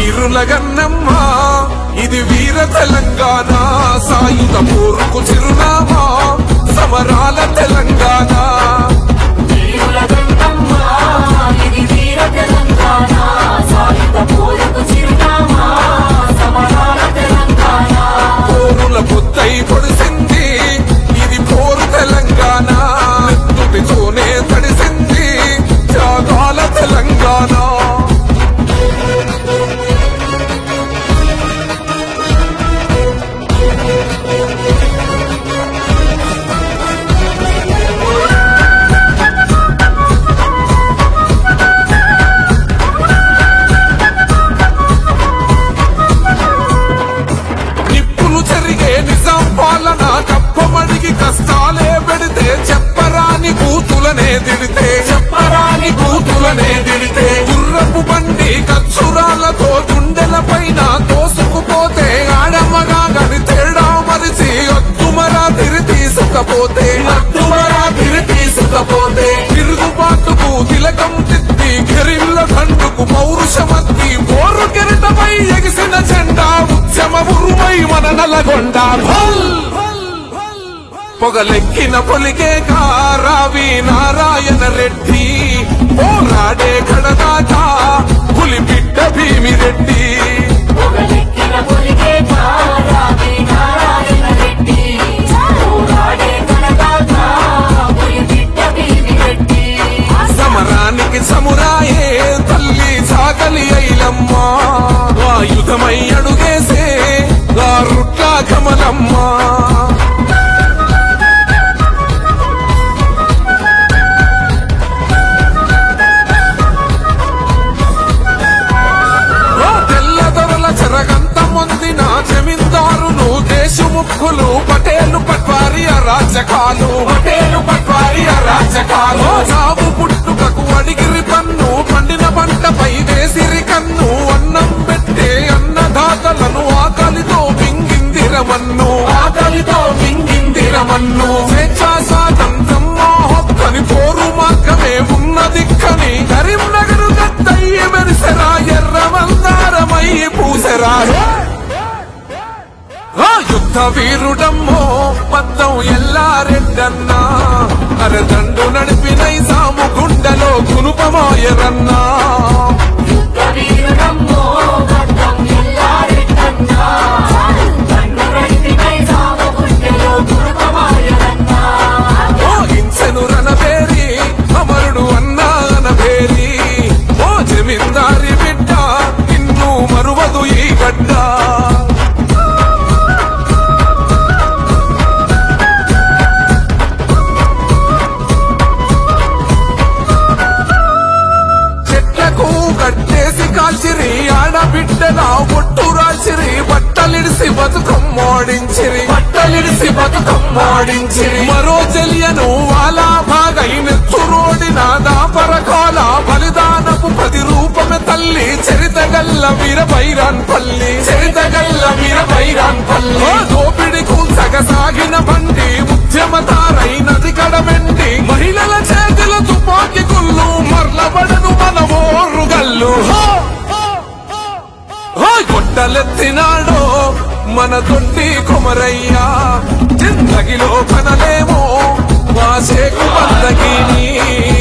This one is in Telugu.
వీరుల గన్నమ్మ ఇది వీర తెలంగాణ సాయుధ పోరుకు చిరునామా సమరాల తెలంగాణ వీరుల గంగమ్మ, ఇది వీర తెలంగాణ సాయుధ పోరుకు చిరునామా సమరాల తెలంగాణ పోరుల పొద్దై పొడిసింది ఇది పోరు తెలంగాణ నెత్తుటితోనే తడిసింది త్యాగాల తెలంగాణ నిప్పులు జరిగే నిజాం పాలన కప్పమడిగి కష్టాలే పెడితే చెప్పరాని కూతులనే దిడితే చెప్పరాని కూతులనే దిడితే గుర్రపు బండి కచ్చురాలతో గుండెల పైన తోసుకుపోతే ఆడమ్మగా గని తేడా మరిచి అత్తుమరా తిరి తీసుకపోతే అత్తుమరా తిరి తీసుకపోతే తిరుగుబాటుకు తిలకం తిత్తి గిరిల్ల దండుకు పౌరుషమత్తి పోరు కిరీటమై ఎగిసిన జెండా ఉద్యమ ఉరుమై మన నలగొండ భల్! పొగలెక్కిన పొలికే కారావి నారాయణ రెడ్డి పోరాడే కడదాకా పులిపిట్ట భీమిరెడ్డి పొగలెక్కిన పొలికే తారావి నారాయణ రెడ్డి పోరాడే కనదాత పులిబిడ్డ భీమిరెడ్డి సమరానికి సమురాయే తల్లి సాగలి ఐలమ్మ ఆయుధమై అడుగేసే గారుట్ల కమలమ్మ ఓ తెల్లదొరల చెరగంత మొందిన జమీందారులు దేశముఖులు పటేలు పట్వారి అరాచకాలు పటేలు పట్వారి అరాచకాలు చావు పుట్టుకకు అడిగిరి పన్ను పండిన పంటపై వేసిరి కన్ను అన్నం పెట్టే అన్నదాతలను ఆకలితో మింగిందిరమన్ను ఆకలితో మింగిందిరమన్ను స్వేచ్ఛా స్వాతంత్రం మా హక్కని పోరు మార్గమే ఉన్నదిక్కని కరీంనగర్ గద్దయ్యి మెరిసెరా ఎర్ర మందారమయ్యి పూసెరా ఆ యుద్ధ వీరుడమ్మో పద్దం ఎల్లారెడ్డన్నా అరదండు నడిపిన సాము గుండెలో కునుపమాయరన్నా యుద్ధ వీరుడమ్మో గడ్డం ఎల్లారెడ్డన్నా దండు నడిపినై సాగు గుండెలో గురుకమాయరన్నా ఓ ఇంచెను రణబేరి అమరుడు అన్నా అనబేరి ఓ జమీందారి బిడ్డ నిన్ను మరువదు ఈ గడ్డ చెట్లకు కట్టేసి కాల్చిరి ఆడబిడ్డల ఒట్టు రాల్చిరి బట్టలిడిసి బతుకమ్మాడించిరి బట్టలిడిసి బతుకమ్మాడించిరి మరో చెల్యను వాలా బాగై నెత్తురోడిన దాపరకాల బలిదానపు పది రూపమే తల్లి చరితగల్ల వీర బైరాన్ పల్లి చరితగల్ల వీర బైరాన్ పల్లి దోపిడి కూల్చగ సాగిన బండి ఉద్యమ తారైనది కడమెండి మహిళల చేతుల తుపాకి గుళ్ళు మర్లబడను మన ఓరుగల్లు గొడ్డలెత్తినాడో మన తొట్టి కొమరయ్యా జిందగిలో కనలేమో వాసేకు బందగిని